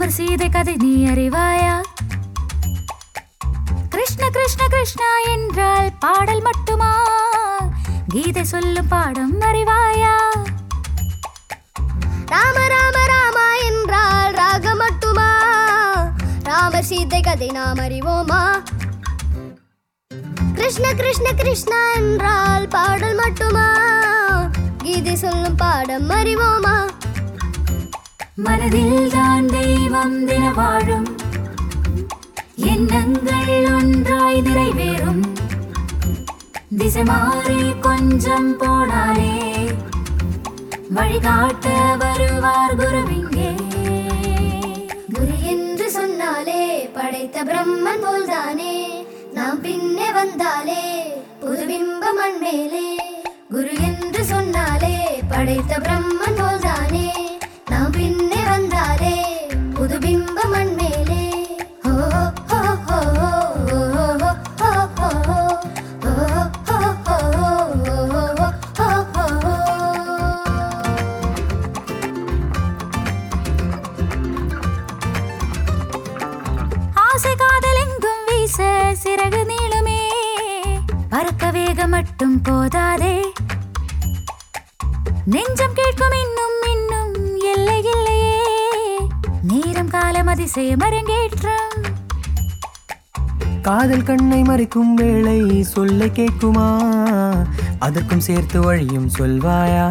ராபர் சீதை கதை நீ அறிவாயா கிருஷ்ண கிருஷ்ண கிருஷ்ணா என்றால் பாடல் மட்டுமா கீதை சொல்லும் பாடம் அறிவாயா ராம ராம ராமா என்றால் ராகம் மட்டுமா ராமர் சீதை கதை நாம் அறிவோமா கிருஷ்ண கிருஷ்ண கிருஷ்ணா என்றால் பாடல் மட்டுமா கீதை சொல்லும் பாடம் அறிவோமா மனதில் தான் தெய்வம் தின வாழும் எண்ணங்கள் ஒன்றாய் நிறைவேறும் திசை மாறி கொஞ்சம் போனாலே வழிகாட்ட வருவார் குருவிங்கே குரு என்று சொன்னாலே படைத்த பிரம்மன் போல்தானே நாம் பின்னே வந்தாலே புது பிம்பம் மண் மேலே குரு என்று சொன்னாலே படைத்த பிரம்மன் போல்தானே நாம் பின்னே வந்தாலே புது பிம்பம் மண் மேலே ஓ ஓ ஓ ஓ ஓ ஓ ஓ ஓ ஆசை காதல் எங்கும் வீச சிறகு நீளுமே பறக்க வேகம் மட்டும் போதாதே நெஞ்சம் கேட்கும் இன்னும் இன்னும் எல்லை இல்லையே நேரம் காலம் அதிசயம் அரங்கேற்றம் காதல் கண்ணை மறைக்கும் வேளை சொல்லை கேட்குமா அதற்கும் சேர்த்து வழியும் சொல்வாயா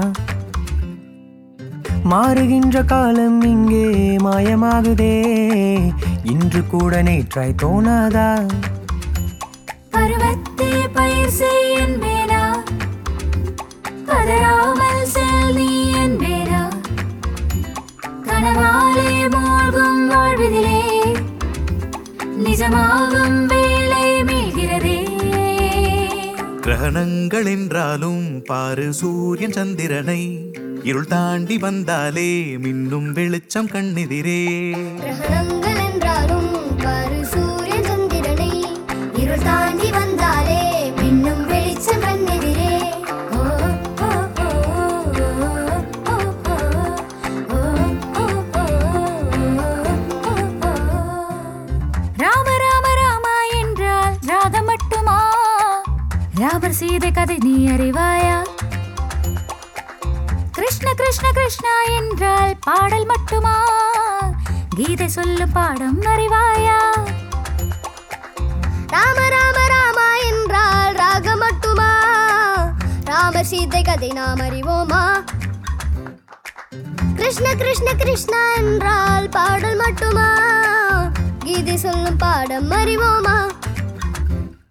மாறுகின்ற காலம் இங்கே மாயமாகுதே இன்று கூட நேற்றாய் தோணாதா பருவத்தே பயிர் செய் என்பேனா பதறாமல் செல் நீ என்பேனா கனவாலே மூழ்கும் வாழ்வதிலே நிஜமாகும் வேலை மீள்கிறதே கிரகணங்கள் என்றாலும் பாரு சூரியன் சந்திரனை இருள் தாண்டி வந்தாலே மின்னும் வெளிச்சம் கண்ணெதிரே கிரகணங்கள் என்றாலும் பாரு சூரியன் சந்திரனை இருள் தாண்டி வந்தாலே மின்னும் வெளிச்சம் கண்ணெதிரே ஓ, ஓ, ஓ, ஓ, ஓ, ஓ, ஓ, ஓ, ஓ, ஓ. ராம ராம ராமா என்றால் ராகம் மட்டுமா ராபர் சீதை கதை நீ அறிவாயா கிருஷ்ண கிருஷ்ண கிருஷ்ணா என்றால் பாடல் மட்டுமா கீதை சொல்லும் பாடம் அறிவாயா ராம ராம ராமா என்றால் ராகம் மட்டுமா ராமர் சீதை கதை நாம் அறிவோமா கிருஷ்ண கிருஷ்ண கிருஷ்ணா என்றால் பாடல் மட்டுமா கீதை சொல்லும் பாடம் அறிவோமா